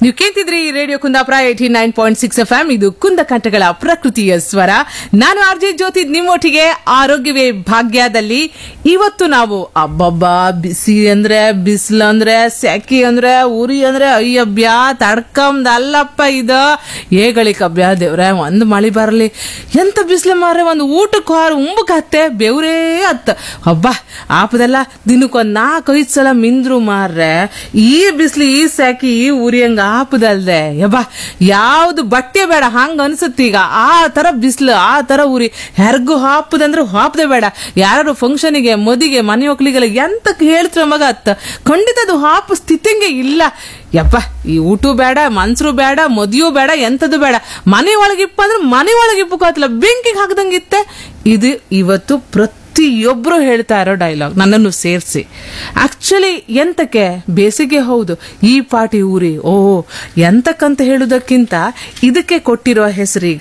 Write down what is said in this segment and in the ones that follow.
ನೀವು ಕೇಳ್ತಿದ್ರಿ radio Kundapura eighty nine point six F M ಇದು ಕುಂದಕಂಠಗಳ ಪ್ರಕೃತಿಯ ಸ್ವರ ನಾನು ಆರ್ ಜೆ ಜ್ಯೋತಿ ನಿಮ್ಮೊಟ್ಟಿಗೆ ಆರೋಗ್ಯವೇ ಭಾಗ್ಯದಲ್ಲಿ ಇವತ್ತು ನಾವು ಅಬ್ಬಬ್ಬಾ ಬಿಸಿ ಅಂದ್ರೆ ಬಿಸಿಲು ಅಂದ್ರೆ ಸೆಕೆ ಅಂದ್ರೆ ಉರಿ ಅಂದ್ರೆ ಅಯ್ಯಬ್ಯಾ ತಡ್ಕಂದ್ ಅಲ್ಲಪ್ಪ ಇದು ಏಗಳಿಕಬ್ಯಾ ದೇವ್ರೆ ಒಂದ್ ಮಳಿ ಬರಲಿ ಎಂತ ಬಿಸಿಲು ಮಾರ್ರೆ ಒಂದು ಊಟಕ್ಕೆ ಹಾರು ಉಂಬಕತ್ತೆ ಬೆವ್ರೇ ಅತ್ತ ಹಬ್ಬ ಆಪದೆಲ್ಲ ದಿನಕ್ಕೊಂದ್ ನಾಲ್ಕೈದು ಸಲ ಮಿಂದ್ರು ಮಾರ್ರೆ ಈ ಬಿಸಿಲು ಈ ಸ್ಯಾಕಿ ಈ ಉರಿಯಂಗ ಆಪದಲ್ದೆ ಯಬ್ಬ ಯಾವ್ದು ಬಟ್ಟೆ ಬೇಡ ಹಂಗ ಅನ್ಸುತ್ತೀಗ ಆ ತರ ಬಿಸಿಲು ಆ ತರ ಉರಿ ಹೆರ್ಗು ಹಾಪದಂದ್ರೆ ಹಾಪದೆ ಬೇಡ ಯಾರು ಫಂಕ್ಷನ್ಗೆ ಮದಿಗೆ ಮನೆ ಒಕ್ಲಿಗೆಲ್ಲ ಎಂತಕ್ ಹೇಳ್ತ್ರ ಮಗ ಅತ್ತ ಖಂಡಿತ ಅದು ಹಾಪು ಸ್ಥಿತಿಂಗೆ ಇಲ್ಲ ಯಪ್ಪ ಈ ಊಟ ಬೇಡ ಮನ್ಸರು ಬೇಡ ಮದಿಯೂ ಬೇಡ ಎಂತದು ಬೇಡ ಮನೆ ಒಳಗಿಪ್ಪ ಅಂದ್ರೆ ಮನೆ ಒಳಗಿಪ್ಪಕ್ಕಾಗಲ್ಲ ಬೆಂಕಿಗೆ ಹಾಕ್ದಂಗಿತ್ತೆ ಇದು ಇವತ್ತು ಪ್ರತಿಯೊಬ್ರು ಹೇಳ್ತಾ ಇರೋ ಡೈಲಾಗ್ ನನ್ನನ್ನು ಸೇರಿಸಿ ಆಕ್ಚುಲಿ ಎಂತಕ್ಕೆ ಬೇಸಿಗೆ ಹೌದು ಈ ಪಾಟಿ ಊರಿ ಓ ಎಂತಕ್ಕಂತ ಹೇಳುವುದಕ್ಕಿಂತ ಇದಕ್ಕೆ ಕೊಟ್ಟಿರೋ ಹೆಸರೀಗ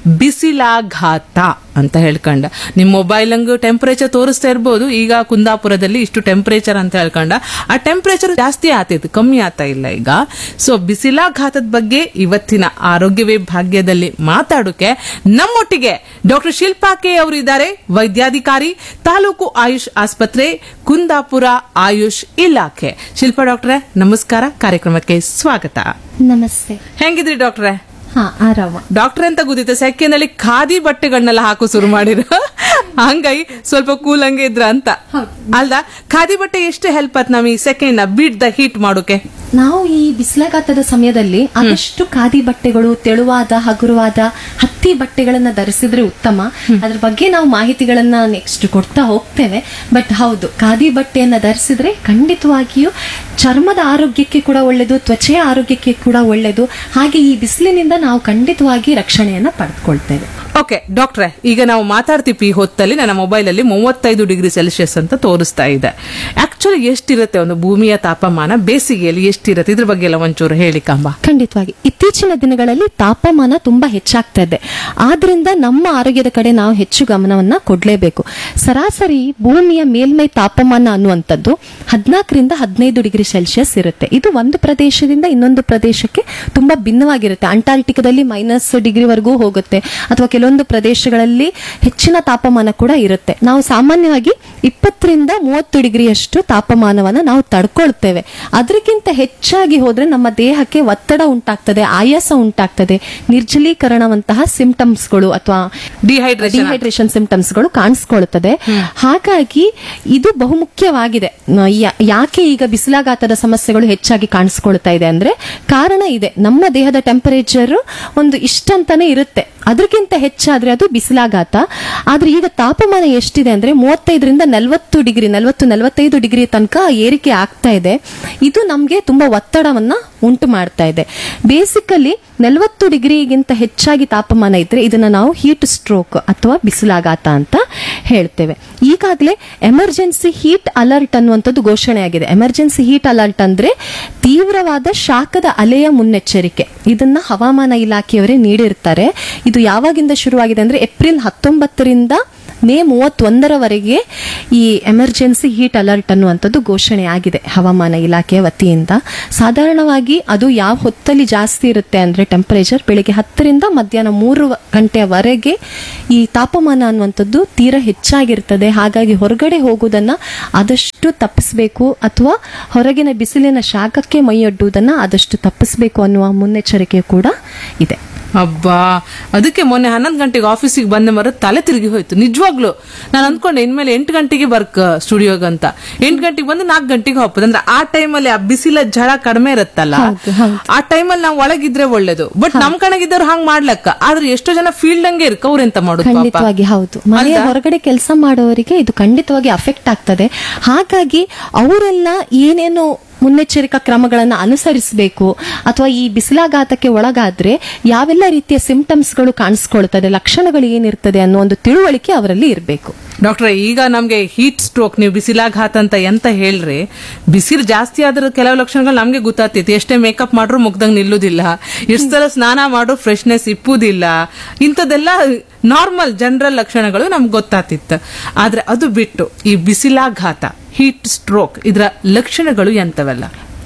ಬಿಸಿಲಾಘಾತ ಅಂತ ಹೇಳ್ಕೊಂಡ ನಿಮ್ ಮೊಬೈಲ್ ಹಂಗ ಟೆಂಪರೇಚರ್ ತೋರಿಸ್ತಾ ಇರ್ಬೋದು ಈಗ ಕುಂದಾಪುರದಲ್ಲಿ ಇಷ್ಟು ಟೆಂಪರೇಚರ್ ಅಂತ ಹೇಳ್ಕೊಂಡ ಆ ಟೆಂಪರೇಚರ್ ಜಾಸ್ತಿ ಆತೈತೆ ಕಮ್ಮಿ ಆಗ್ತಾ ಇಲ್ಲ ಈಗ ಸೊ ಬಿಸಿಲಾಘಾತದ ಬಗ್ಗೆ ಇವತ್ತಿನ ಆರೋಗ್ಯವೇ ಭಾಗ್ಯದಲ್ಲಿ ಮಾತಾಡೋಕೆ ನಮ್ಮೊಟ್ಟಿಗೆ ಡಾಕ್ಟರ್ ಶಿಲ್ಪಾ ಕೆ ಅವರು ಇದ್ದಾರೆ ವೈದ್ಯಾಧಿಕಾರಿ ತಾಲೂಕು ಆಯುಷ್ ಆಸ್ಪತ್ರೆ ಕುಂದಾಪುರ ಆಯುಷ್ ಇಲಾಖೆ ಶಿಲ್ಪಾ ಡಾಕ್ಟ್ರೆ ನಮಸ್ಕಾರ ಕಾರ್ಯಕ್ರಮಕ್ಕೆ ಸ್ವಾಗತ ನಮಸ್ತೆ ಹೆಂಗಿದ್ರಿ ಡಾಕ್ಟ್ರೆ ಹಾ ಆರಾಮ ಡಾಕ್ಟರ್ ಅಂತ ಗೊತ್ತಿತ್ತು ಸೆಕೆನಲ್ಲಿ ಖಾದಿ ಬಟ್ಟೆಗಳನ್ನೆಲ್ಲ ಹಾಕು ಶುರು ಮಾಡಿರ ಹಂಗಾಗಿ ಸ್ವಲ್ಪ ಕೂಲ್ ಹಂಗೆ ಇದ್ರ ಅಂತ ಅಲ್ದ ಖಾದಿ ಬಟ್ಟೆ ಎಷ್ಟು ಹೆಲ್ಪ್ ಆತ್ ನಮಗೆ ಸೆಕೆಂಡ್ ಬೀಟ್ ದ ಹೀಟ್ ಮಾಡೋಕೆ ನಾವು ಈ ಬಿಸಿಲಾಘಾತದ ಸಮಯದಲ್ಲಿ ಆದಷ್ಟು ಖಾದಿ ಬಟ್ಟೆಗಳು ತೆಳುವಾದ ಹಗುರವಾದ ಹತ್ತಿ ಬಟ್ಟೆಗಳನ್ನ ಧರಿಸಿದ್ರೆ ಉತ್ತಮ ಅದ್ರ ಬಗ್ಗೆ ನಾವು ಮಾಹಿತಿಗಳನ್ನ ನೆಕ್ಸ್ಟ್ ಕೊಡ್ತಾ ಹೋಗ್ತೇವೆ ಬಟ್ ಹೌದು ಖಾದಿ ಬಟ್ಟೆಯನ್ನ ಧರಿಸಿದ್ರೆ ಖಂಡಿತವಾಗಿಯೂ ಚರ್ಮದ ಆರೋಗ್ಯಕ್ಕೆ ಕೂಡ ಒಳ್ಳೆಯದು ತ್ವಚೆಯ ಆರೋಗ್ಯಕ್ಕೆ ಕೂಡ ಒಳ್ಳೆಯದು ಹಾಗೆ ಈ ಬಿಸಿಲಿನಿಂದ ನಾವು ಖಂಡಿತವಾಗಿ ರಕ್ಷಣೆಯನ್ನ ಪಡೆದುಕೊಳ್ತೇವೆ ಓಕೆ ಡಾಕ್ಟ್ರೆ ಈಗ ನಾವು ಮಾತಾಡ್ತೀವಿ ಈ ಹೊತ್ತಲ್ಲಿ ನನ್ನ ಮೊಬೈಲ್ ಅಲ್ಲಿ ಮೂವತ್ತೈದು ಡಿಗ್ರಿ ಸೆಲ್ಸಿಯಸ್ ಅಂತ ತೋರಿಸ್ತಾ ಇದೆ ಆಕ್ಚುಲಿ ಎಷ್ಟಿರುತ್ತೆ ಒಂದು ಭೂಮಿಯ ತಾಪಮಾನ ಬೇಸಿಗೆಯಲ್ಲಿ ಎಷ್ಟಿರುತ್ತೆ ಇದ್ರ ಬಗ್ಗೆ ಎಲ್ಲ ಒಂಚೂರು ಹೇಳಿ ಕಂಬ ಖಂಡಿತವಾಗಿ ಇತ್ತೀಚಿನ ದಿನಗಳಲ್ಲಿ ತಾಪಮಾನ ತುಂಬಾ ಹೆಚ್ಚಾಗ್ತಾ ಇದೆ ಆದ್ರಿಂದ ನಮ್ಮ ಆರೋಗ್ಯದ ಕಡೆ ನಾವು ಹೆಚ್ಚು ಗಮನವನ್ನ ಕೊಡ್ಲೇಬೇಕು ಸರಾಸರಿ ಭೂಮಿಯ ಮೇಲ್ಮೈ ತಾಪಮಾನ ಅನ್ನುವಂಥದ್ದು ಹದಿನಾಲ್ಕರಿಂದ ಹದಿನೈದು ಡಿಗ್ರಿ ಸೆಲ್ಸಿಯಸ್ ಇರುತ್ತೆ ಇದು ಒಂದು ಪ್ರದೇಶದಿಂದ ಇನ್ನೊಂದು ಪ್ರದೇಶಕ್ಕೆ ತುಂಬಾ ಭಿನ್ನವಾಗಿರುತ್ತೆ ಅಂಟಾರ್ಟಿಕಾದಲ್ಲಿ ಮೈನಸ್ ಡಿಗ್ರಿವರೆಗೂ ಹೋಗುತ್ತೆ ಅಥವಾ ಕೆಲವೊಂದು ಪ್ರದೇಶಗಳಲ್ಲಿ ಹೆಚ್ಚಿನ ತಾಪಮಾನ ಕೂಡ ಇರುತ್ತೆ ನಾವು ಸಾಮಾನ್ಯವಾಗಿ ಇಪ್ಪತ್ತರಿಂದ ಮೂವತ್ತು ಡಿಗ್ರಿಯಷ್ಟು ತಾಪಮಾನವನ್ನ ನಾವು ತಡ್ಕೊಳ್ತೇವೆ ಅದಕ್ಕಿಂತ ಹೆಚ್ಚಾಗಿ ಹೋದ್ರೆ ನಮ್ಮ ದೇಹಕ್ಕೆ ಒತ್ತಡ ಉಂಟಾಗ್ತದೆ ಆಯಾಸ ಉಂಟಾಗ್ತದೆ ನಿರ್ಜಲೀಕರಣವಂತಹ ಸಿಂಪ್ಟಮ್ಸ್ಗಳು ಅಥವಾ ಡಿಹೈಡ್ರೇಷನ್ ಡಿಹೈಡ್ರೇಷನ್ ಸಿಂಪ್ಟಮ್ಸ್ಗಳು ಕಾಣಿಸ್ಕೊಳ್ತದೆ ಹಾಗಾಗಿ ಇದು ಬಹುಮುಖ್ಯವಾಗಿದೆ ನ- ಯಾ- ಯಾಕೆ ಈಗ ಬಿಸಿಲಾಘಾತದ ಸಮಸ್ಯೆಗಳು ಹೆಚ್ಚಾಗಿ ಕಾಣಿಸ್ಕೊಳ್ತಾ ಇದೆ ಅಂದ್ರೆ ಕಾರಣ ಇದೆ ನಮ್ಮ ದೇಹದ ಟೆಂಪರೇಚರ್ ಒಂದು ಇಷ್ಟಂತಾನೆ ಇರುತ್ತೆ ಅದಕ್ಕಿಂತ ಹೆಚ್ಚಾದ್ರೆ ಅದು ಬಿಸಿಲಾಘಾತ ಆದ್ರೆ ಈಗ ತಾಪಮಾನ ಎಷ್ಟಿದೆ ಅಂದ್ರೆ ಮೂವತ್ತೈದರಿಂದ ನಲವತ್ತು ಡಿಗ್ರಿ ನಲವತ್ತು ನಲವತ್ತೈದು ಡಿಗ್ರಿ ತನಕ ಏರಿಕೆ ಆಗ್ತಾ ಇದೆ ಇದು ನಮಗೆ ತುಂಬಾ ಒತ್ತಡವನ್ನ ಉಂಟು ಮಾಡ್ತಾ ಇದೆ ಬೇಸಿಕಲಿ ನಲವತ್ತು ಡಿಗ್ರಿಗಿಂತ ಹೆಚ್ಚಾಗಿ ತಾಪಮಾನ ಇದ್ರೆ ಇದನ್ನ ನಾವು ಹೀಟ್ ಸ್ಟ್ರೋಕ್ ಅಥವಾ ಬಿಸಿಲಾಘಾತ ಅಂತ ಹೇಳ್ತೇವೆ ಈಗಾಗಲೇ ಎಮರ್ಜೆನ್ಸಿ ಹೀಟ್ ಅಲರ್ಟ್ ಅನ್ನುವಂಥದ್ದು ಘೋಷಣೆಯಾಗಿದೆ ಎಮರ್ಜೆನ್ಸಿ ಹೀಟ್ ಅಲರ್ಟ್ ಅಂದ್ರೆ ತೀವ್ರವಾದ ಶಾಖದ ಅಲೆಯ ಮುನ್ನೆಚ್ಚರಿಕೆ ಇದನ್ನ ಹವಾಮಾನ ಇಲಾಖೆಯವರೇ ನೀಡಿರ್ತಾರೆ ಇದು ಯಾವಾಗಿಂದ ಶುರುವಾಗಿದೆ ಅಂದ್ರೆ ಏಪ್ರಿಲ್ ಹತ್ತೊಂಬತ್ತರಿಂದ ಮೇ ಮೂವತ್ತೊಂದರವರೆಗೆ ಈ ಎಮರ್ಜೆನ್ಸಿ ಹೀಟ್ ಅಲರ್ಟ್ ಅನ್ನುವಂಥದ್ದು ಘೋಷಣೆ ಆಗಿದೆ ಹವಾಮಾನ ಇಲಾಖೆಯ ವತಿಯಿಂದ ಸಾಧಾರಣವಾಗಿ ಅದು ಯಾವ ಹೊತ್ತಲ್ಲಿ ಜಾಸ್ತಿ ಇರುತ್ತೆ ಅಂದ್ರೆ ಟೆಂಪರೇಚರ್ ಬೆಳಿಗ್ಗೆ ಹತ್ತರಿಂದ ಮಧ್ಯಾಹ್ನ ಮೂರು ಗಂಟೆಯವರೆಗೆ ಈ ತಾಪಮಾನ ಅನ್ನುವಂಥದ್ದು ತೀರಾ ಹೆಚ್ಚಾಗಿರ್ತದೆ ಹಾಗಾಗಿ ಹೊರಗಡೆ ಹೋಗುವುದನ್ನ ಆದಷ್ಟು ತಪ್ಪಿಸಬೇಕು ಅಥವಾ ಹೊರಗಿನ ಬಿಸಿಲಿನ ಶಾಖಕ್ಕೆ ಮೈಯೊಡ್ಡುವುದನ್ನ ಆದಷ್ಟು ತಪ್ಪಿಸಬೇಕು ಅನ್ನುವ ಮುನ್ನೆಚ್ಚರಿಕೆ ಕೂಡ ಇದೆ ಅಬ್ಬಾ ಅದಕ್ಕೆ ಮೊನ್ನೆ ಹನ್ನೊಂದು ಗಂಟೆಗೆ ಆಫೀಸಿಗೆ ಬಂದ ಮರ ತಲೆ ತಿರುಗಿ ಹೋಯ್ತು ನಿಜವಾಗ್ಲು ನಾನು ಅನ್ಕೊಂಡೆ ಇನ್ಮೇಲೆ ಎಂಟು ಗಂಟೆಗೆ ಬರ್ಕ್ ಸ್ಟುಡಿಯೋಗೆ ಅಂತ ಎಂಟು ಗಂಟೆಗೆ ಬಂದು ನಾಲ್ಕು ಗಂಟೆಗೆ ಹೋಗ್ಬೋದು ಅಂದ್ರೆ ಆ ಟೈಮಲ್ಲಿ ಆ ಬಿಸಿಲ ಝಳ ಕಡಿಮೆ ಇರುತ್ತಲ್ಲ ಹೌದು, ಹೌದು. ಆ ಟೈಮಲ್ಲಿ ನಾವು ಒಳಗಿದ್ರೆ ಒಳ್ಳೇದು ಬಟ್ ನಮ್ ಕಣಗಿದ್ದವ್ರು ಹಂಗ್ ಮಾಡ್ಲಕ್ಕ ಆದ್ರೆ ಎಷ್ಟೋ ಜನ ಫೀಲ್ಡ್ ಹಂಗೆ ಇರ್ಕ ಅವ್ರೆಂತ ಮಾಡುದು ಪಾಪ ಖಂಡಿತವಾಗಿ ಹೌದು ಮನೆಯ ಅಲ್ವಾ? ಹೊರಗಡೆ ಕೆಲಸ ಮಾಡೋರಿಗೆ ಇದು ಖಂಡಿತವಾಗಿ ಅಫೆಕ್ಟ್ ಆಗ್ತದೆ ಹಾಗಾಗಿ ಅವರೆಲ್ಲ ಏನೇನು ಮುನ್ನೆಚ್ಚರಿಕಾ ಕ್ರಮಗಳನ್ನು ಅನುಸರಿಸಬೇಕು ಅಥವಾ ಈ ಬಿಸಿಲಾಘಾತಕ್ಕೆ ಒಳಗಾದ್ರೆ ಯಾವೆಲ್ಲ ರೀತಿಯ ಸಿಂಪ್ಟಮ್ಸ್ಗಳು ಕಾಣಿಸ್ಕೊಳ್ತದೆ ಲಕ್ಷಣಗಳು ಏನಿರ್ತದೆ ಅನ್ನೋ ಒಂದು ತಿಳುವಳಿಕೆ ಅವರಲ್ಲಿ ಇರಬೇಕು ಡಾಕ್ಟ್ರೆ ಈಗ ನಮ್ಗೆ ಹೀಟ್ ಸ್ಟ್ರೋಕ್ ನೀವು ಬಿಸಿಲಾಘಾತ ಅಂತ ಎಂತ ಹೇಳ್ರಿ ಬಿಸಿಲು ಜಾಸ್ತಿ ಆದ್ರ ಕೆಲವು ಲಕ್ಷಣಗಳು ನಮ್ಗೆ ಗೊತ್ತಾಗ್ತೈತಿ ಎಷ್ಟೇ ಮೇಕಪ್ ಮಾಡ್ರು ಮುಗ್ದಂಗ್ ನಿಲ್ಲುದಿಲ್ಲ ಎಷ್ಟು ಸಲ ಸ್ನಾನ ಮಾಡ್ರು ಫ್ರೆಶ್ನೆಸ್ ಇಪ್ಪುದಿಲ್ಲ ಇಂಥದ್ದೆಲ್ಲ ನಾರ್ಮಲ್ ಜನರಲ್ ಲಕ್ಷಣಗಳು ನಮ್ಗೆ ಗೊತ್ತಾಗ್ತಿತ್ತು ಆದ್ರೆ ಅದು ಬಿಟ್ಟು ಈ ಬಿಸಿಲಾಘಾತ ಹೀಟ್ ಸ್ಟ್ರೋಕ್ ಇದರ ಲಕ್ಷಣಗಳು ಎಂತವೆಲ್ಲ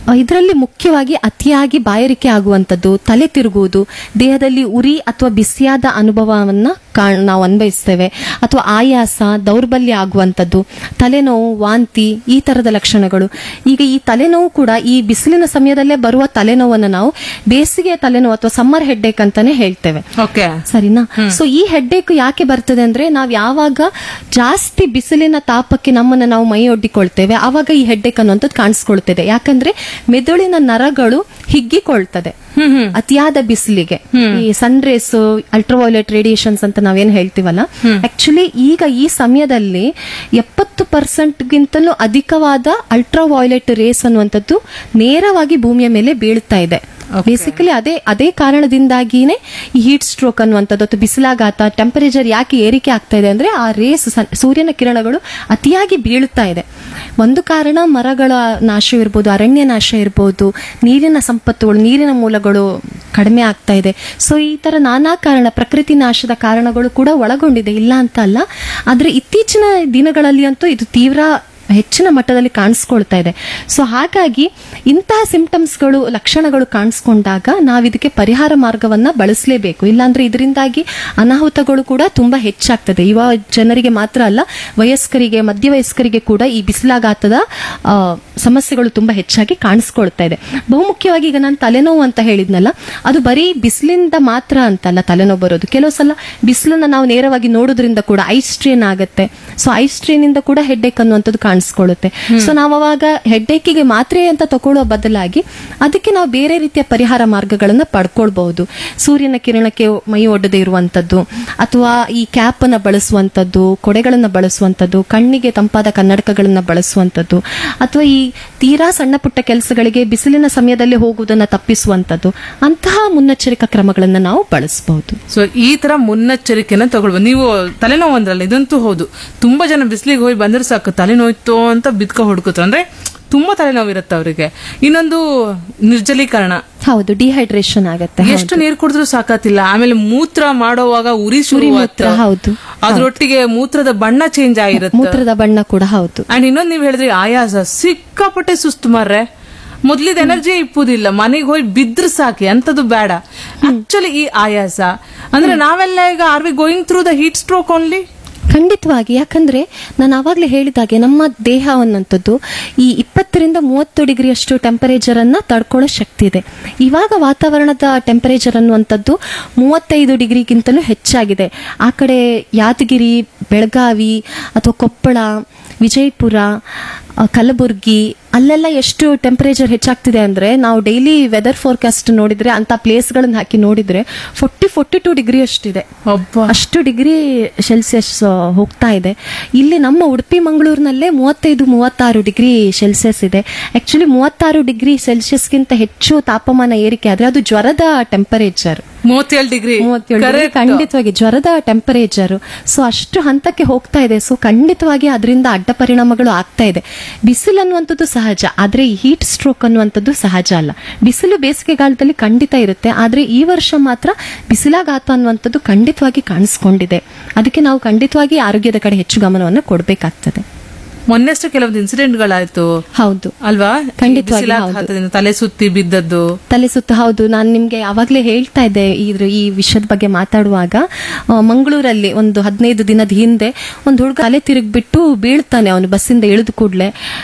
ಇದರಲ್ಲಿ ಮುಖ್ಯವಾಗಿ ಅತಿಯಾಗಿ ಬಾಯಾರಿಕೆ ಆಗುವಂಥದ್ದು ತಲೆ ತಿರುಗುವುದು ದೇಹದಲ್ಲಿ ಉರಿ ಅಥವಾ ಬಿಸಿಯಾದ ಅನುಭವವನ್ನ ಕಾಣ್- ನಾವು ಅನ್ವಯಿಸ್ತೇವೆ ಅಥವಾ ಆಯಾಸ ದೌರ್ಬಲ್ಯ ಆಗುವಂಥದ್ದು ತಲೆನೋವು ವಾಂತಿ ಈ ತರದ ಲಕ್ಷಣಗಳು ಈಗ ಈ ತಲೆನೋವು ಕೂಡ ಈ ಬಿಸಿಲಿನ ಸಮಯದಲ್ಲೇ ಬರುವ ತಲೆನೋವನ್ನು ನಾವು ಬೇಸಿಗೆಯ ತಲೆನೋವು ಅಥವಾ ಸಮ್ಮರ್ ಹೆಡ್ಡೇಕ್ ಅಂತಾನೆ ಹೇಳ್ತೇವೆ ಓಕೆ ಸರಿನಾ ಸೊ ಈ ಹೆಡ್ಡೇಕ್ ಯಾಕೆ ಬರ್ತದೆ ಅಂದ್ರೆ ನಾವ್ ಯಾವಾಗ ಜಾಸ್ತಿ ಬಿಸಿಲಿನ ತಾಪಕ್ಕೆ ನಮ್ಮನ್ನ ನಾವು ಮೈ ಒಡ್ಡಿಕೊಳ್ತೇವೆ ಆವಾಗ ಈ ಹೆಡ್ಡೇಕ್ ಅನ್ನುವಂಥದ್ದು ಕಾಣಿಸ್ಕೊಳ್ತದೆ ಯಾಕಂದ್ರೆ ಮೆದುಳಿನ ನರಗಳು ಹಿಗ್ಗಿಕೊಳ್ತದೆ ಅತಿಯಾದ ಬಿಸಿಲಿಗೆ ಈ ಸನ್ ರೇಸ್ ಅಲ್ಟ್ರಾವೈಲೆಟ್ ರೇಡಿಯೇಷನ್ಸ್ ಅಂತ ನಾವೇನ್ ಹೇಳ್ತೀವಲ್ಲ ಆಕ್ಚುಲಿ ಈಗ ಈ ಸಮಯದಲ್ಲಿ ಎಪ್ಪತ್ತು ಪರ್ಸೆಂಟ್ ಗಿಂತಲೂ ಅಧಿಕವಾದ ಅಲ್ಟ್ರಾವೈಲೆಟ್ ರೇಸ್ ಅನ್ನುವಂಥದ್ದು ನೇರವಾಗಿ ಭೂಮಿಯ ಮೇಲೆ ಬೀಳ್ತಾ ಇದೆ ಬೇಸಿಕಲಿ ಅದೇ ಅದೇ ಕಾರಣದಿಂದಾಗಿನೇ ಈ ಹೀಟ್ ಸ್ಟ್ರೋಕ್ ಅನ್ನುವಂಥದ್ದು ಅಥವಾ ಬಿಸಿಲಾಘಾತ ಟೆಂಪರೇಚರ್ ಯಾಕೆ ಏರಿಕೆ ಆಗ್ತಾ ಇದೆ ಅಂದ್ರೆ ಆ ರೇಸ್ ಸೂರ್ಯನ ಕಿರಣಗಳು ಅತಿಯಾಗಿ ಬೀಳುತ್ತಾ ಇದೆ ಒಂದು ಕಾರಣ ಮರಗಳ ನಾಶ ಇರ್ಬೋದು ಅರಣ್ಯ ನಾಶ ಇರ್ಬೋದು ನೀರಿನ ಸಂಪತ್ತುಗಳು ನೀರಿನ ಮೂಲಗಳು ಕಡಿಮೆ ಆಗ್ತಾ ಇದೆ ಸೊ ಈ ತರ ನಾನಾ ಕಾರಣ ಪ್ರಕೃತಿ ನಾಶದ ಕಾರಣಗಳು ಕೂಡ ಒಳಗೊಂಡಿದೆ ಇಲ್ಲ ಅಂತ ಅಲ್ಲ ಆದ್ರೆ ಇತ್ತೀಚಿನ ದಿನಗಳಲ್ಲಿ ಅಂತೂ ಇದು ತೀವ್ರ ಹೆಚ್ಚಿನ ಮಟ್ಟದಲ್ಲಿ ಕಾಣಿಸ್ಕೊಳ್ತಾ ಇದೆ ಸೊ ಹಾಗಾಗಿ ಇಂತಹ ಸಿಂಪ್ಟಮ್ಸ್ಗಳು ಲಕ್ಷಣಗಳು ಕಾಣಿಸ್ಕೊಂಡಾಗ ನಾವು ಇದಕ್ಕೆ ಪರಿಹಾರ ಮಾರ್ಗವನ್ನ ಬಳಸಲೇಬೇಕು ಇಲ್ಲಾಂದ್ರೆ ಇದರಿಂದಾಗಿ ಅನಾಹುತಗಳು ಕೂಡ ತುಂಬಾ ಹೆಚ್ಚಾಗ್ತದೆ ಯುವ ಜನರಿಗೆ ಮಾತ್ರ ಅಲ್ಲ ವಯಸ್ಕರಿಗೆ ಮಧ್ಯವಯಸ್ಕರಿಗೆ ಕೂಡ ಈ ಬಿಸಿಲಾಘಾತದ ಆ, ಸಮಸ್ಯೆಗಳು ತುಂಬಾ ಹೆಚ್ಚಾಗಿ ಕಾಣಿಸ್ಕೊಳ್ತಾ ಇದೆ ಬಹುಮುಖ್ಯವಾಗಿ ಈಗ ನಾನು ತಲೆನೋವು ಅಂತ ಹೇಳಿದ್ನಲ್ಲ ಅದು ಬರೀ ಬಿಸಿಲಿಂದ ಮಾತ್ರ ಅಂತಲ್ಲ ತಲೆನೋವು ಬರೋದು ಕೆಲವು ಸಲ ಬಿಸಿಲನ್ನ ನಾವು ನೇರವಾಗಿ ನೋಡೋದ್ರಿಂದ ಕೂಡ ಐಸ್ ಸ್ಟ್ರೇನ್ ಆಗುತ್ತೆ ಸೊ ಐಸ್ ಸ್ಟ್ರೇನ್ ಇಂದ ಕೂಡ ಹೆಡ್ಡೇಕ್ ಅನ್ನುವಂಥದ್ದು ಕಾಣಿಸ್ಕೊಳ್ಳುತ್ತೆ ಸೊ ನಾವು ಅವಾಗ ಹೆಡ್ಡೇಕಿಗೆ ಮಾತ್ರೆ ಅಂತ ತಗೊಳ್ಳೋ ಬದಲಾಗಿ ಅದಕ್ಕೆ ನಾವು ಬೇರೆ ರೀತಿಯ ಪರಿಹಾರ ಮಾರ್ಗಗಳನ್ನ ಪಡ್ಕೊಳ್ಬಹುದು ಸೂರ್ಯನ ಕಿರಣಕ್ಕೆ ಮೈ ಒಡ್ಡದೆ ಇರುವಂತದ್ದು ಅಥವಾ ಈ ಕ್ಯಾಪ್ ಅನ್ನ ಬಳಸುವಂತದ್ದು ಕೊಡೆಗಳನ್ನ ಬಳಸುವಂತದ್ದು ಕಣ್ಣಿಗೆ ತಂಪಾದ ಕನ್ನಡಕಗಳನ್ನ ಬಳಸುವಂತದ್ದು ಅಥವಾ ಈ ತೀರಾ ಸಣ್ಣ ಪುಟ್ಟ ಕೆಲಸಗಳಿಗೆ ಬಿಸಿಲಿನ ಸಮಯದಲ್ಲಿ ಹೋಗುವುದನ್ನ ತಪ್ಪಿಸುವಂತದ್ದು ಅಂತಹ ಮುನ್ನೆಚ್ಚರಿಕಾ ಕ್ರಮಗಳನ್ನ ನಾವು ಬಳಸಬಹುದು ಸೊ ಈ ತರ ಮುನ್ನೆಚ್ಚರಿಕೆನ ತಗೊಳ್ಬೋದು ನೀವು ತಲೆನೋವು ಅಂದ್ರಲ್ಲ ಇದಂತೂ ಹೌದು ತುಂಬಾ ಜನ ಬಿಸಿಲಿಗೆ ಹೋಗಿ ಬಂದ್ರೆ ಸಾಕು ತಲೆನೋಯ್ತು ಅಂತ ಬಿದ್ಕ ಹುಡುಕುತ್ತಾರೆ ಅಂದ್ರೆ ತುಂಬಾ ತಲೆನೋವು ಇರುತ್ತೆ ಅವರಿಗೆ ಇನ್ನೊಂದು ನಿರ್ಜಲೀಕರಣ ಹೌದು ಡಿಹೈಡ್ರೇಷನ್ ಆಗತ್ತೆ ಎಷ್ಟು ನೀರು ಕುಡಿದ್ರೂ ಸಾಕಾತಿಲ್ಲ ಆಮೇಲೆ ಮೂತ್ರ ಮಾಡೋವಾಗ ಉರಿ ಶುರು ಮೂತ್ರ, ಹೌದು. ಅದ್ರೊಟ್ಟಿಗೆ ಮೂತ್ರದ ಬಣ್ಣ ಚೇಂಜ್ ಆಗಿರುತ್ತೆ ಮೂತ್ರದ ಬಣ್ಣ ಕೂಡ ಹೌದು ಅಂಡ್ ಇನ್ನೊಂದ್ ನೀವ್ ಹೇಳಿದ್ರಿ ಆಯಾಸ ಸಿಕ್ಕಾಪಟ್ಟೆ ಸುಸ್ತು ಮಾರ್ರೆ ಮೊದ್ಲಿದ ಎನರ್ಜಿ ಇಪ್ಪುದಿಲ್ಲ ಮನೆಗೆ ಹೋಗಿ ಬಿದ್ರ ಸಾಕಿ ಅಂತದ್ದು ಬೇಡ ಆಕ್ಚುಲಿ ಈ ಆಯಾಸ ಅಂದ್ರೆ ನಾವೆಲ್ಲ ಈಗ are we going through the heat stroke only ಖಂಡಿತವಾಗಿ ಯಾಕಂದ್ರೆ ನಾನು ಆವಾಗಲೇ ಹೇಳಿದಾಗೆ ನಮ್ಮ ದೇಹ ಅನ್ನೋಂಥದ್ದು ಈ ಇಪ್ಪತ್ತರಿಂದ ಮೂವತ್ತು ಡಿಗ್ರಿಯಷ್ಟು ಟೆಂಪರೇಚರ್ ಅನ್ನ ತಡ್ಕೊಳ್ಳೋ ಶಕ್ತಿ ಇದೆ ಇವಾಗ ವಾತಾವರಣದ ಟೆಂಪರೇಚರ್ ಅನ್ನುವಂಥದ್ದು ಮೂವತ್ತೈದು ಡಿಗ್ರಿಗಿಂತಲೂ ಹೆಚ್ಚಾಗಿದೆ ಆ ಕಡೆ ಯಾದಗಿರಿ ಬೆಳಗಾವಿ ಅಥವಾ ಕೊಪ್ಪಳ ವಿಜಯಪುರ ಆ, ಕಲಬುರ್ಗಿ ಅಲ್ಲೆಲ್ಲ ಎಷ್ಟು ಟೆಂಪರೇಚರ್ ಹೆಚ್ಚಾಗ್ತಿದೆ ಅಂದ್ರೆ ನಾವು ಡೈಲಿ ವೆದರ್ ಫೋರ್ಕಾಸ್ಟ್ ನೋಡಿದ್ರೆ ಅಂತ ಪ್ಲೇಸ್ಗಳನ್ನ ಹಾಕಿ ನೋಡಿದ್ರೆ ಫೋರ್ಟಿ ಫೋರ್ಟಿ ಟೂ ಡಿಗ್ರಿ ಅಷ್ಟಿದೆ ಒಬ್ಬ ಅಷ್ಟು ಡಿಗ್ರಿ ಸೆಲ್ಸಿಯಸ್ ಹೋಗ್ತಾ ಇದೆ ಇಲ್ಲಿ ನಮ್ಮ ಉಡುಪಿ ಮಂಗಳೂರಿನಲ್ಲೇ ಮೂವತ್ತೈದು ಮೂವತ್ತಾರು ಡಿಗ್ರಿ ಸೆಲ್ಸಿಯಸ್ ಇದೆ ಆಕ್ಚುಲಿ ಮೂವತ್ತಾರು ಡಿಗ್ರಿ ಸೆಲ್ಸಿಯಸ್ಗಿಂತ ಹೆಚ್ಚು ತಾಪಮಾನ ಏರಿಕೆ ಆದ್ರೆ ಅದು ಜ್ವರದ ಟೆಂಪರೇಚರ್ ಮೂವತ್ತೇಳು ಡಿಗ್ರಿ ಮೂವತ್ತೇಳು degree ಖಂಡಿತವಾಗಿ ಜ್ವರದ ಟೆಂಪರೇಚರ್ ಸೊ ಅಷ್ಟು ಹಂತಕ್ಕೆ ಹೋಗ್ತಾ ಇದೆ ಸೊ ಖಂಡಿತವಾಗಿ ಅದರಿಂದ ಅಡ್ಡ ಪರಿಣಾಮಗಳು ಆಗ್ತಾ ಇದೆ ಬಿಸಿಲು ಅನ್ನುವಂಥದ್ದು ಸಹಜ ಆದ್ರೆ ಈ ಹೀಟ್ ಸ್ಟ್ರೋಕ್ ಅನ್ನುವಂಥದ್ದು ಸಹಜ ಅಲ್ಲ ಬಿಸಿಲು ಬೇಸಿಗೆಗಾಲದಲ್ಲಿ ಖಂಡಿತ ಇರುತ್ತೆ ಆದ್ರೆ ಈ ವರ್ಷ ಮಾತ್ರ ಬಿಸಿಲಾಘಾತ ಅನ್ನುವಂಥದ್ದು ಖಂಡಿತವಾಗಿ ಕಾಣಿಸ್ಕೊಂಡಿದೆ ಅದಕ್ಕೆ ನಾವು ಖಂಡಿತವಾಗಿ ಆರೋಗ್ಯದ ಕಡೆ ಹೆಚ್ಚು ಗಮನವನ್ನು ಕೊಡಬೇಕಾಗ್ತದೆ ಮೊನ್ನೆಷ್ಟು ಕೆಲವೊಂದು ಇನ್ಸಿಡೆಂಟ್ ಗಳಾಯ್ತು ಹೌದು ಅಲ್ವಾ ಖಂಡಿತವಾಗಿ ಬಿಸಿಲಾಘಾತದಿಂದ ತಲೆ ಸುತ್ತಿ ಬಿದ್ದದ್ದು ತಲೆ ಸುತ್ತ ಹೌದು ನಾನು ನಿಮ್ಗೆ ಯಾವಾಗ್ಲೇ ಹೇಳ್ತಾ ಇದ್ದೆ ಇದ್ರ ಈ ವಿಷಯದ ಬಗ್ಗೆ ಮಾತಾಡುವಾಗ ಆ, ಮಂಗಳೂರಲ್ಲಿ ಒಂದು ಹದಿನೈದು ದಿನದ ಹಿಂದೆ ಒಂದು ಹುಡುಗ ತಲೆ ತಿರುಗ್ಬಿಟ್ಟು ಬೀಳ್ತಾನೆ ಅವನು ಬಸ್ಸಿಂದ ಇಳಿದ ಕೂಡಲೇ